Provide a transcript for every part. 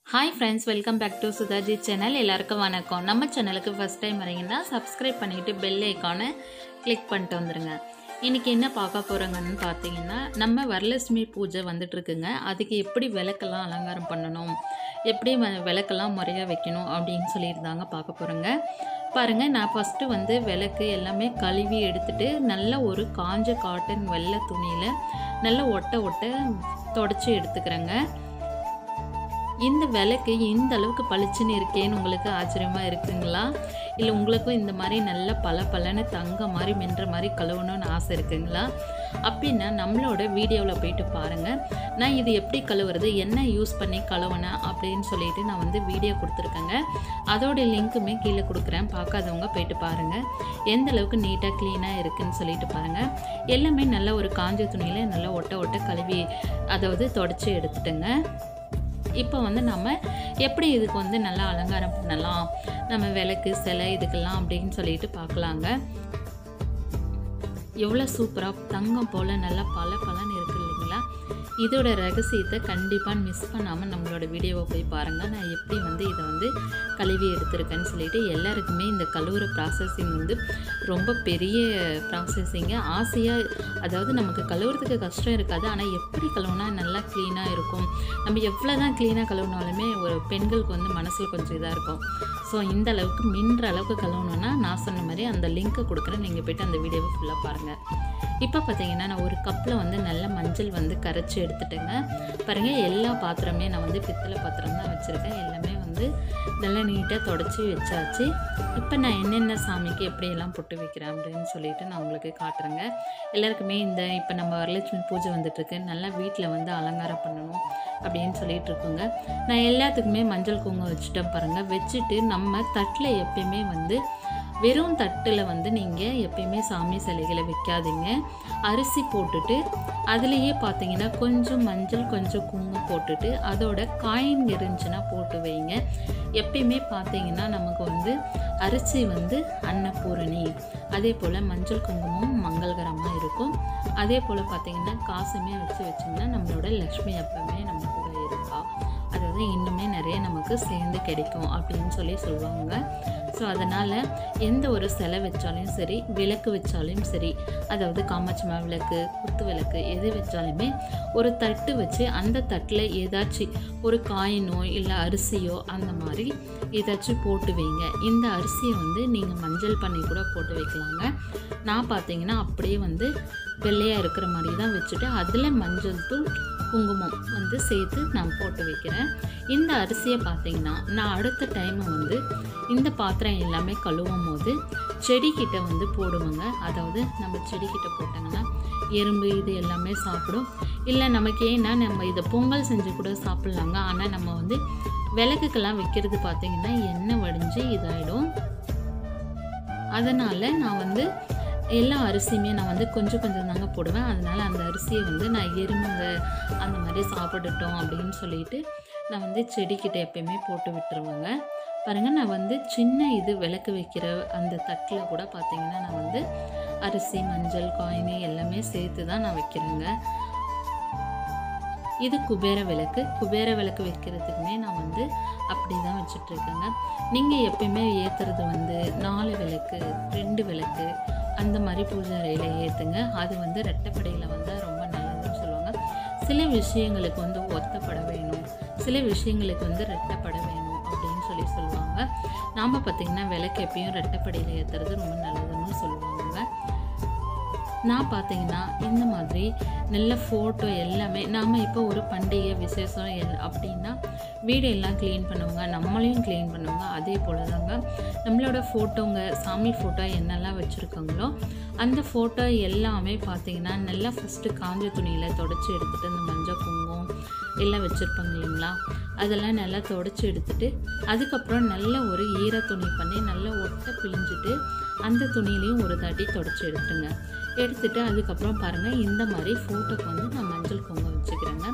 hi friends welcome back to Sudhaji channel எல்லாருக்கும் வணக்கம் நம்ம சேனலுக்கு ஃபஸ்ட் டைம் வரீங்கன்னா சப்ஸ்கிரைப் பண்ணிவிட்டு பெல் ஐக்கானை கிளிக் பண்ணிட்டு வந்துடுங்க இன்றைக்கி என்ன பார்க்க போகிறோங்கன்னு பார்த்தீங்கன்னா நம்ம வரலட்சுமி பூஜை வந்துட்டுருக்குங்க அதுக்கு எப்படி விளக்கெல்லாம் அலங்காரம் பண்ணணும் எப்படி வ- விளக்கெல்லாம் முறையாக வைக்கணும் அப்படின்னு சொல்லியிருந்தாங்க பார்க்க போகிறோங்க பாருங்கள் நான் ஃபஸ்ட்டு வந்து விளக்கு எல்லாமே கழுவி எடுத்துட்டு நல்ல ஒரு காஞ்ச காட்டன் வெள்ளை துணியில் நல்ல ஒட்ட ஒட்ட தொடச்சி எடுத்துக்கிறேங்க இந்த விளக்கு இந்த அளவுக்கு பளிச்சுன்னு இருக்கேன்னு உங்களுக்கு ஆச்சரியமாக இருக்குங்களா இல்லை உங்களுக்கும் இந்த மாதிரி நல்ல பல பலன்னு தங்க மாதிரி மென்ற மாதிரி கழுவணும்னு ஆசை இருக்குங்களா அப்படின்னா நம்மளோட வீடியோவில் போயிட்டு பாருங்கள் நான் இது எப்படி கழுவுறது என்ன யூஸ் பண்ணி கழுவுனேன் அப்படின்னு சொல்லிட்டு நான் வந்து வீடியோ கொடுத்துருக்கேங்க அதோட லிங்க்குமே கீழே கொடுக்குறேன் பார்க்காதவங்க போயிட்டு பாருங்கள் எந்த அளவுக்கு நீட்டாக க்ளீனாக இருக்குன்னு சொல்லிட்டு பாருங்கள் எல்லாமே நல்ல ஒரு காஞ்ச துணியில் நல்லா ஒட்ட ஒட்ட கழுவி அதாவது தொடச்சி எடுத்துட்டேங்க இப்போ வந்து நம்ம எப்படி இதுக்கு வந்து நல்லா அலங்காரம் பண்ணலாம் நம்ம விளக்கு சிலை இதுக்கெல்லாம் அப்படின்னு சொல்லிட்டு பார்க்கலாங்க எவ்வளோ சூப்பராக தங்கம் போல் நல்லா பல பலன்னு இருக்கு இல்லைங்களா இதோட ரகசியத்தை கண்டிப்பாக மிஸ் பண்ணாமல் நம்மளோட வீடியோவை போய் பாருங்கள் நான் எப்படி வந்து இதை வந்து கழுவி எடுத்திருக்கேன்னு சொல்லிட்டு எல்லாருக்குமே இந்த கழுவுற ப்ராசஸிங் வந்து ரொம்ப பெரிய ப்ராசஸிங்க ஆசையாக அதாவது நமக்கு கழுவுறதுக்கு கஷ்டம் இருக்காது ஆனால் எப்படி கழுவுனா நல்லா க்ளீனாக இருக்கும் நம்ம எவ்வளோ தான் க்ளீனாக கழுவுனாலுமே ஒரு பெண்களுக்கு வந்து மனசில் கொஞ்சம் இதாக இருக்கும் ஸோ இந்த அளவுக்கு மின்ற அளவுக்கு கழுவணும்னா நான் சொன்ன மாதிரி அந்த லிங்க்கை கொடுக்குறேன் நீங்கள் போய்ட்டு அந்த வீடியோவை ஃபுல்லாக பாருங்கள் இப்போ பார்த்தீங்கன்னா நான் ஒரு கப்பில் வந்து நல்ல மஞ்சள் வந்து கரைச்சி எடுத்துட்டேங்க பாருங்கள் எல்லா பாத்திரமே நான் வந்து பித்தளை பாத்திரம் தான் வச்சுருக்கேன் எல்லாமே வந்து நல்லா நீட்டாக தொடச்சி வச்சாச்சு இப்போ நான் என்னென்ன சாமிக்கு எப்படியெல்லாம் பொட்டு வைக்கிறேன் அப்படின்னு சொல்லிட்டு நான் உங்களுக்கு காட்டுறேங்க எல்லாருக்குமே இந்த இப்போ நம்ம வரலட்சுமி பூஜை வந்துட்டுருக்கு நல்லா வீட்டில் வந்து அலங்காரம் பண்ணணும் அப்படின்னு சொல்லிட்டு இருக்கோங்க நான் எல்லாத்துக்குமே மஞ்சள் குங்குமம் வச்சுட்டேன் பாருங்கள் வச்சுட்டு நம்ம தட்டில் எப்பயுமே வந்து வெறும் தட்டில் வந்து நீங்கள் எப்பயுமே சாமி சிலைகளை வைக்காதீங்க அரிசி போட்டுட்டு அதுலேயே பார்த்தீங்கன்னா கொஞ்சம் மஞ்சள் கொஞ்சம் குங்குமம் போட்டுட்டு அதோட காயின் இருந்துச்சுன்னா போட்டு வைங்க எப்பயுமே பார்த்தீங்கன்னா நமக்கு வந்து அரிசி வந்து அன்னபூரணி அதே போல் மஞ்சள் குங்குமம் மங்களகரமாக இருக்கும் அதே போல் பார்த்தீங்கன்னா காசுமே வச்சு வச்சிங்கன்னா நம்மளோட லக்ஷ்மி எப்பவுமே நம்ம கூட இருக்கா அதாவது இன்னுமே நிறைய நமக்கு சேர்ந்து கிடைக்கும் அப்படின்னு சொல்லி சொல்லுவாங்க ஸோ அதனால் எந்த ஒரு சிலை வச்சாலும் சரி விளக்கு வச்சாலும் சரி அதாவது காமாட்சிமா விளக்கு குத்து விளக்கு எது வச்சாலுமே ஒரு தட்டு வச்சு அந்த தட்டில் ஏதாச்சும் ஒரு காயினோ இல்லை அரிசியோ அந்த மாதிரி ஏதாச்சும் போட்டு வைங்க இந்த அரிசியை வந்து நீங்கள் மஞ்சள் பண்ணி கூட போட்டு வைக்கலாங்க நான் பார்த்தீங்கன்னா அப்படியே வந்து வெள்ளையாக இருக்கிற மாதிரி தான் வச்சுட்டு அதில் மஞ்சள் தூள் குங்குமம் வந்து சேர்த்து நான் போட்டு வைக்கிறேன் இந்த அரிசியை பார்த்தீங்கன்னா நான் அடுத்த டைம் வந்து இந்த பாத்திரம் எல்லாமே கழுவும் போது செடிக்கிட்ட வந்து போடுவோங்க அதாவது நம்ம செடிக்கிட்ட போட்டாங்கன்னா எறும்பு இது எல்லாமே சாப்பிடும் இல்லை நமக்கு ஏன்னா நம்ம இதை பொங்கல் செஞ்சு கூட சாப்பிட்லாங்க ஆனால் நம்ம வந்து விளக்குக்கெல்லாம் வைக்கிறது பார்த்தீங்கன்னா எண்ணெய் வடிஞ்சு இதாயிடும் அதனால் நான் வந்து எல்லா அரிசியுமே நான் வந்து கொஞ்சம் கொஞ்சம் தாங்க போடுவேன் அதனால் அந்த அரிசியை வந்து நான் எறும்புங்க அந்த மாதிரி சாப்பிடட்டும் அப்படின்னு சொல்லிட்டு நான் வந்து செடிக்கிட்ட எப்பயுமே போட்டு விட்டுருவேங்க பாருங்கள் நான் வந்து சின்ன இது விளக்கு வைக்கிற அந்த தட்டில் கூட பார்த்தீங்கன்னா நான் வந்து அரிசி மஞ்சள் காயினு எல்லாமே சேர்த்து தான் நான் வைக்கிறேங்க இது குபேர விளக்கு குபேர விளக்கு வைக்கிறதுக்குமே நான் வந்து அப்படி தான் வச்சுட்ருக்கேங்க நீங்கள் எப்பயுமே ஏற்றுறது வந்து நாலு விளக்கு ரெண்டு விளக்கு அந்த மாதிரி பூஜை அறையில் ஏற்றுங்க அது வந்து ரெட்டைப்படையில் வந்தால் ரொம்ப நல்லதுன்னு சொல்லுவாங்க சில விஷயங்களுக்கு வந்து ஒத்தப்பட வேணும் சில விஷயங்களுக்கு வந்து ரெட்டைப்பட வேணும் அப்படின்னு சொல்லி சொல்லுவாங்க நாம் பார்த்திங்கன்னா விளக்கு எப்பயும் ரெட்டைப்படையில் ஏற்றுறது ரொம்ப நல்லதுன்னு சொல்லுவாங்க நான் பார்த்தீங்கன்னா இந்த மாதிரி நல்ல ஃபோட்டோ எல்லாமே நாம் இப்போ ஒரு பண்டிகை விசேஷம் எல் அப்படின்னா வீடு எல்லாம் க்ளீன் பண்ணுவாங்க நம்மளையும் க்ளீன் பண்ணுவாங்க அதே போல் தாங்க நம்மளோட ஃபோட்டோங்க சாமி ஃபோட்டோ என்னெல்லாம் வச்சுருக்காங்களோ அந்த ஃபோட்டோ எல்லாமே பார்த்தீங்கன்னா நல்லா ஃபஸ்ட்டு காஞ்ச துணியில் தொடச்சி எடுத்துகிட்டு இந்த மஞ்சள் குங்குமம் எல்லாம் வச்சுருப்பாங்க இல்லைங்களா அதெல்லாம் நல்லா தொடச்சி எடுத்துட்டு அதுக்கப்புறம் நல்ல ஒரு ஈர துணி பண்ணி நல்லா ஒட்டை பிழிஞ்சிட்டு அந்த துணியிலையும் ஒரு தாட்டி தொடச்சி எடுத்துருங்க எடுத்துட்டு அதுக்கப்புறம் பாருங்கள் இந்த மாதிரி ஃபோட்டோக்கு வந்து நான் மஞ்சள் குங்குமம் வச்சுக்கிறேங்க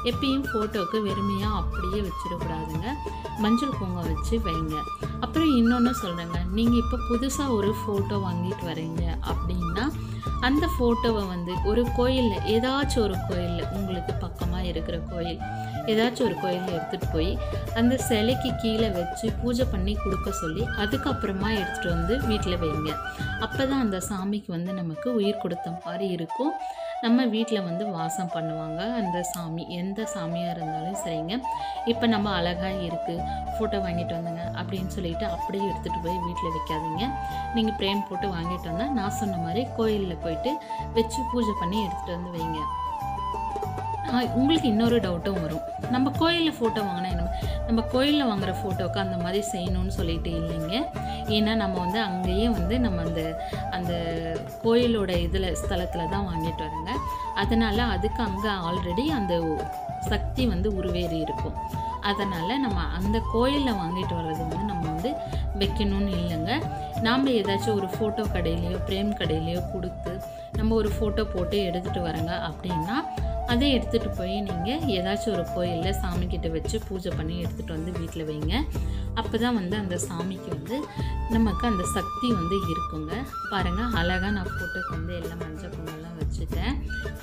எப்பயும் ஃபோட்டோவுக்கு வெறுமையாக அப்படியே வச்சிடக்கூடாதுங்க மஞ்சள் குங்குமம் வச்சு வைங்க அப்புறம் இன்னொன்று சொல்கிறேங்க நீங்கள் இப்போ புதுசாக ஒரு ஃபோட்டோ வாங்கிட்டு வரீங்க அப்படின்னா அந்த ஃபோட்டோவை வந்து ஒரு கோயிலில் ஏதாச்சும் ஒரு கோயிலில் உங்களுக்கு பக்கமாக இருக்கிற கோயில் ஏதாச்சும் ஒரு கோயிலில் எடுத்துகிட்டு போய் அந்த சிலைக்கு கீழே வச்சு பூஜை பண்ணி கொடுக்க சொல்லி அதுக்கப்புறமா எடுத்துகிட்டு வந்து வீட்டில் வைங்க அப்போ தான் அந்த சாமிக்கு வந்து நமக்கு உயிர் கொடுத்த மாதிரி இருக்கும் நம்ம வீட்டில் வந்து வாசம் பண்ணுவாங்க அந்த சாமி எந்த சாமியாக இருந்தாலும் சரிங்க இப்போ நம்ம அழகாக இருக்குது ஃபோட்டோ வாங்கிட்டு வந்தேங்க அப்படின்னு சொல்லிட்டு அப்படியே எடுத்துகிட்டு போய் வீட்டில் வைக்காதீங்க நீங்கள் பிரேம் போட்டு வாங்கிட்டு வந்தால் நான் சொன்ன மாதிரி கோயிலில் போயிட்டு வச்சு பூஜை பண்ணி எடுத்துகிட்டு வந்து வைங்க ஆ, உங்களுக்கு இன்னொரு டவுட்டும் வரும் நம்ம கோயிலில் ஃபோட்டோ வாங்கினா என்ன நம்ம கோயிலில் வாங்குற ஃபோட்டோவுக்கு அந்த மாதிரி செய்யணும்னு சொல்லிட்டு இல்லைங்க ஏன்னா நம்ம வந்து அங்கேயே வந்து நம்ம அந்த அந்த கோயிலோட இதில் ஸ்தலத்தில் தான் வாங்கிட்டு வரோங்க அதனால் அதுக்கு அங்கே ஆல்ரெடி அந்த சக்தி வந்து உருவேறி இருக்கும் அதனால் நம்ம அந்த கோயிலில் வாங்கிட்டு வர்றது வந்து நம்ம வந்து வைக்கணும்னு இல்லைங்க நாம் ஏதாச்சும் ஒரு ஃபோட்டோ கடையிலையோ பிரேம் கடையிலையோ கொடுத்து நம்ம ஒரு ஃபோட்டோ போட்டு எடுத்துகிட்டு வரோங்க அப்படின்னா அதை எடுத்துகிட்டு போய் நீங்கள் ஏதாச்சும் ஒரு கோயிலில் சாமிக்கிட்ட வச்சு பூஜை பண்ணி எடுத்துகிட்டு வந்து வீட்டில் வைங்க அப்போ தான் வந்து அந்த சாமிக்கு வந்து நமக்கு அந்த சக்தி வந்து இருக்குங்க பாருங்கள் அழகாக நான் ஃபோட்டோக்கு வந்து எல்லாம் மஞ்சள் குங்குமம்லாம் வச்சுட்டேன்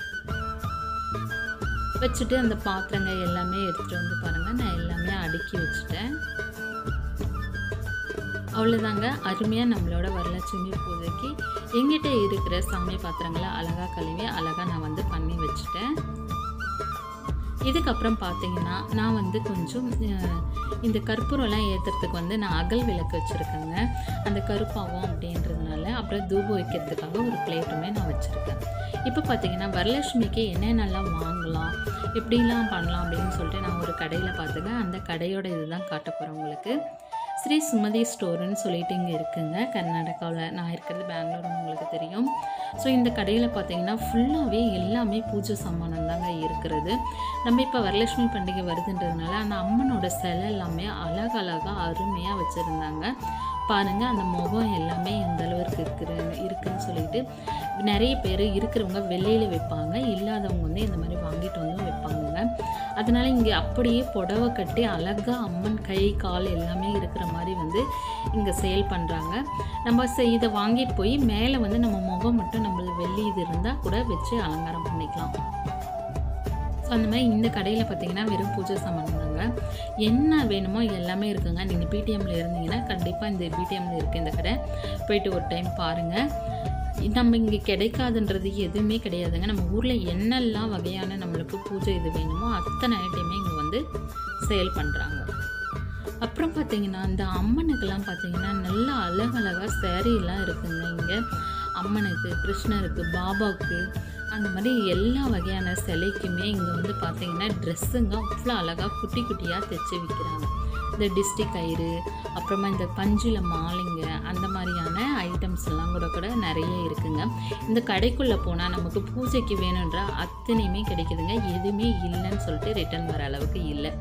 வச்சுட்டு அந்த பாத்திரங்கள் எல்லாமே எடுத்துகிட்டு வந்து பாருங்கள் நான் எல்லாமே அடுக்கி வச்சுட்டேன் அவ்வளோதாங்க அருமையாக நம்மளோட வரலட்சுமி பூஜைக்கு எங்கிட்ட இருக்கிற சாமி பாத்திரங்களை அழகாக கழுவி அழகாக நான் வந்து பண்ணி வச்சுட்டேன் இதுக்கப்புறம் பார்த்தீங்கன்னா நான் வந்து கொஞ்சம் அஹ், இந்த கற்பூரம்லாம் ஏற்றுறதுக்கு வந்து நான் அகல் விளக்கு வச்சுருக்கேங்க அந்த கருப்பாகும் அப்படின்றதுனால அப்புறம் தூபம் வைக்கிறதுக்காக ஒரு பிளேட்டுமே நான் வச்சுருக்கேன் இப்போ பார்த்தீங்கன்னா வரலட்சுமிக்கு என்னென்னலாம் வாங்கலாம் எப்படிலாம் பண்ணலாம் அப்படின்னு சொல்லிட்டு நான் ஒரு கடையில் பார்த்துங்க அந்த கடையோட இதுதான் காட்ட போகிறேன் உங்களுக்கு ஸ்ரீ சுமதி ஸ்டோருன்னு சொல்லிட்டு இங்கே இருக்குங்க கர்நாடகாவில் நான் இருக்கிறது பெங்களூர்னு உங்களுக்கு தெரியும் ஸோ இந்த கடையில் பார்த்தீங்கன்னா ஃபுல்லாகவே எல்லாமே பூஜை சாமானம் தாங்க இருக்கிறது நம்ம இப்போ வரலட்சுமி பண்டிகை வருதுன்றதுனால அந்த அம்மனோட சிலை எல்லாமே அழகழகாக அருமையாக வச்சுருந்தாங்க பாருங்கள் அந்த முகம் எல்லாமே எந்த அளவுக்கு இருக்கிற இருக்குன்னு சொல்லிட்டு நிறைய பேர் இருக்கிறவங்க வெளியில் வைப்பாங்க இல்லாதவங்க வந்து இந்த மாதிரி வாங்கிட்டு வந்து வைப்பாங்க அதனால இங்கே அப்படியே புடவை கட்டி அழகாக அம்மன் கை கால் எல்லாமே இருக்கிற மாதிரி வந்து இங்கே சேல் பண்ணுறாங்க நம்ம செ- இதை வாங்கிட்டு போய் மேலே வந்து நம்ம முகம் மட்டும் நம்மளுக்கு வெள்ளி இது இருந்தால் கூட வச்சு அலங்காரம் பண்ணிக்கலாம் ஸோ அந்த மாதிரி இந்த கடையில் பார்த்தீங்கன்னா வெறும் பூஜை சாமான் தாங்க என்ன வேணுமோ எல்லாமே இருக்குங்க நீங்கள் பிடிஎம்மில் இருந்தீங்கன்னா கண்டிப்பாக இந்த பிடிஎம்மில் இருக்குது இந்த கடை போயிட்டு ஒரு டைம் பாருங்கள் நம்ம இங்கே கிடைக்காதுன்றது எதுவுமே கிடையாதுங்க நம்ம ஊரில் என்னெல்லாம் வகையான நம்மளுக்கு பூஜை இது வேணுமோ அத்தனை ஐட்டமே இங்கே வந்து சேல் பண்ணுறாங்க அப்புறம் பார்த்தீங்கன்னா இந்த அம்மனுக்கெல்லாம் பார்த்தீங்கன்னா நல்ல அழகழகாக சேரீலாம் இருக்குங்க இங்கே அம்மனுக்கு கிருஷ்ணருக்கு பாபாவுக்கு அந்த மாதிரி எல்லா வகையான சிலைக்குமே இங்கே வந்து பார்த்தீங்கன்னா ட்ரெஸ்ஸுங்க அவ்வளோ அழகாக குட்டி குட்டியாக தைச்சி விற்கிறாங்க இந்த டிஸ்ட்ரிக் கயிறு அப்புறமா இந்த பஞ்சில் மாலைங்க அந்த மாதிரியான ஐட்டம்ஸ் எல்லாம் கூட கூட நிறைய இருக்குங்க இந்த கடைக்குள்ளே போனால் நமக்கு பூஜைக்கு வேணுன்ற அத்தனையுமே கிடைக்குதுங்க எதுவுமே இல்லைன்னு சொல்லிட்டு ரிட்டர்ன் வர அளவுக்கு இல்லை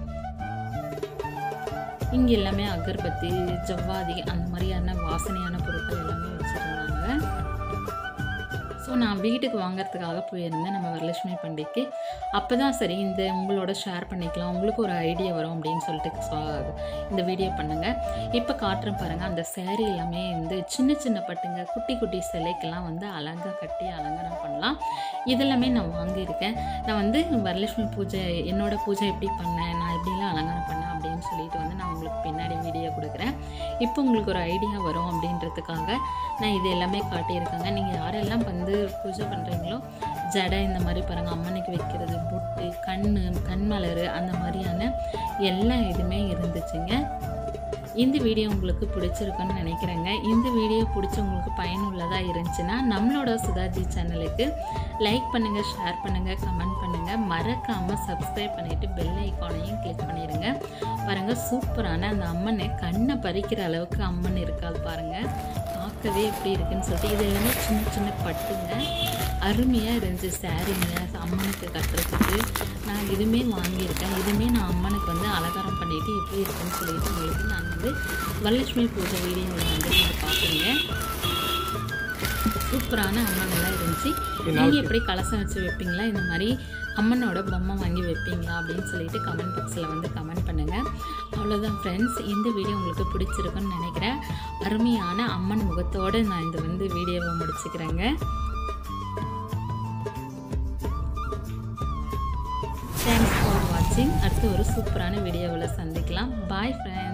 இங்கே எல்லாமே அகர்பத்தி ஜவ்வாதி அந்த மாதிரியான வாசனையான பொருட்கள் எல்லாமே வச்சுருந்தாங்க ஸோ நான் வீட்டுக்கு வாங்குறதுக்காக போயிருந்தேன் நம்ம வரலட்சுமி பண்டிகைக்கு அப்போ தான் சரி இந்த உங்களோட ஷேர் பண்ணிக்கலாம் உங்களுக்கு ஒரு ஐடியா வரும் அப்படின்னு சொல்லிட்டு சொ- இந்த வீடியோ பண்ணுங்க இப்போ காட்டுறேன் பாருங்கள் அந்த saree எல்லாமே வந்து சின்ன சின்ன பட்டுங்க குட்டி குட்டி சிலைக்கெல்லாம் வந்து அழகாக கட்டி அலங்காரம் பண்ணலாம் இதெல்லாமே நான் வாங்கியிருக்கேன் நான் வந்து வரலட்சுமி பூஜை என்னோட பூஜை எப்படி பண்ணேன் நான் எப்படிலாம் அலங்காரம் பண்ணேன் அப்படின்னு சொல்லிட்டு வந்து நான் உங்களுக்கு பின்னாடி வீடியோ கொடுக்குறேன் இப்போ உங்களுக்கு ஒரு ஐடியா வரும் அப்படின்றதுக்காக நான் இது எல்லாமே காட்டியிருக்கேங்க நீங்கள் யாரெல்லாம் வந்து பூஜை பண்ணுறீங்களோ ஜடை இந்த மாதிரி பாருங்கள் அம்மனுக்கு வைக்கிறது பொட்டு கண் கண் மலர் அந்த மாதிரியான எல்லா இதுவுமே இருந்துச்சுங்க இந்த வீடியோ உங்களுக்கு பிடிச்சிருக்குன்னு நினைக்கிறேங்க இந்த வீடியோ பிடிச்சி உங்களுக்கு பயனுள்ளதாக இருந்துச்சுன்னா நம்மளோட சுதாஜி சேனலுக்கு லைக் பண்ணுங்கள் ஷேர் பண்ணுங்கள் கமெண்ட் பண்ணுங்கள் மறக்காமல் சப்ஸ்கிரைப் பண்ணிவிட்டு பெல் ஐக்கானையும் கிளிக் பண்ணிடுங்க பாருங்கள் சூப்பரான அந்த அம்மனை கண்ணை பறிக்கிற அளவுக்கு அம்மன் இருக்காள் பாருங்கள் பார்க்கவே எப்படி இருக்குன்னு சொல்லிட்டு இது எல்லாமே சின்ன சின்ன பட்டுங்க அருமையாக இருந்துச்சு சாரீங்க அம்மனுக்கு கட்டுறதுக்கு நான் இதுவுமே வாங்கியிருக்கேன் இதுவுமே நான் அம்மனுக்கு வந்து அலங்காரம் பண்ணிட்டு எப்படி இருக்குன்னு சொல்லிட்டு உங்களுக்கு நான் வந்து வரலட்சுமி பூஜை வீடியோவில் வந்து நீங்கள் பார்ப்பீங்க சூப்பரான அம்மன் எல்லாம் இருந்துச்சு நீங்கள் எப்படி கலசம் வச்சு வைப்பீங்களா இந்த மாதிரி அம்மனோட பொம்மை வாங்கி வைப்பீங்களா அப்படின்னு சொல்லிட்டு கமெண்ட் பாக்ஸில் வந்து கமெண்ட் பண்ணுங்கள் அவ்வளோதான் ஃப்ரெண்ட்ஸ் இந்த வீடியோ உங்களுக்கு பிடிச்சிருக்குன்னு நினைக்கிறேன் அருமையான அம்மன் முகத்தோடு நான் இந்த வந்து வீடியோவை முடிச்சுக்கிறேங்க தேங்க்ஸ் ஃபார் வாட்சிங் அடுத்து ஒரு சூப்பரான வீடியோவில் சந்திக்கலாம் பாய் ஃப்ரெண்ட்ஸ்